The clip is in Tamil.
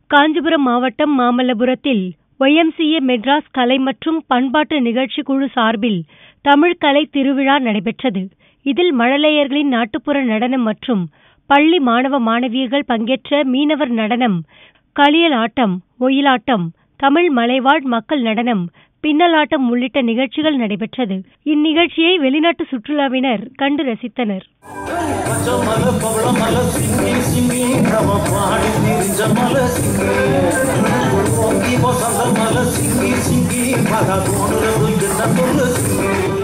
காஞ்சிபுரம் மாவட்டம் மாமல்லபுரத்தில் ஒய்எம்சிஏ மெட்ராஸ் கலை மற்றும் பண்பாட்டு நிகழ்ச்சி குழு சார்பில் தமிழ் கலை திருவிழா நடைபெற்றது இதில் மழலையர்களின் நாட்டுப்புற நடனம் மற்றும் பள்ளி மாணவ மாணவியர்கள் பங்கேற்ற மீனவர் நடனம் களியல் ஆட்டம் ஒயிலாட்டம் தமிழ் மலைவாழ் மக்கள் நடனம் பின்னலாட்டம் உள்ளிட்ட நிகழ்ச்சிகள் நடைபெற்றது இந்நிகழ்ச்சியை வெளிநாட்டு சுற்றுலாவினர் கண்டு ரசித்தனர் பச்சமல பவளமல சிங்கி சிங்கி நம்ம பாடி திரிஞ்ச மல சிங்கி பொங்கி வசந்த மல சிங்கி சிங்கி மக தோணுறது என்ன சொல்ல சிங்கி